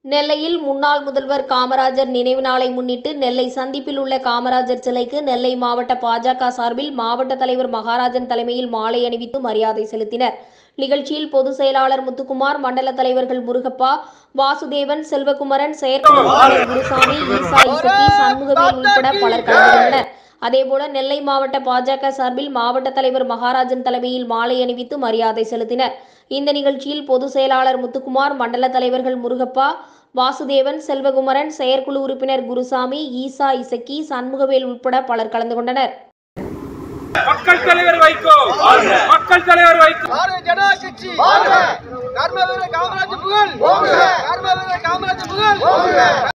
நெல்லையில் முன்னாள் முதல்வர் காமராஜர் நினைவு நாளை முன்னிட்டு நெல்லை சந்திப்பில் உள்ள காமராஜர் சிலைக்கு நெல்லை மாவட்ட பாஜக சார்பில் மாவட்ட தலைவர் மகாராஜன் தலைமையில் மாலை அணிவித்து மரியாதை செலுத்தினர் நிகழ்ச்சியில் பொதுச் செயலாளர் முத்துக்குமார் மண்டல தலைவர்கள் முருகப்பா வாசுதேவன் செல்வகுமரன் செயற்குழு உறுப்பினர் குருசாமி ஈசா இசக்கி சண்முகவேல் உட்பட பலர் கலந்து கொண்டனர் அதேபோல நெல்லை மாவட்ட பாஜக சார்பில் மாவட்ட தலைவர் மகாராஜன் தலைமையில் மாலை அணிவித்து மரியாதை செலுத்தினர் இந்த நிகழ்ச்சியில் பொதுச் செயலாளர் முத்துக்குமார் மண்டல தலைவர்கள் முருகப்பா வாசுதேவன் செல்வகுமரன் செயற்குழு உறுப்பினர் குருசாமி ஈசா இசக்கி சண்முகவேல் உட்பட பலர் கலந்து கொண்டனர் மக்கள் தலைவர் வைகோ மக்கள் தலைவர் வைகோ பாரதிய ஜனதா கட்சி கர்ம வீரர் காமராஜ் புகழ் கர்ம வீரர் காமராஜ் புகழ்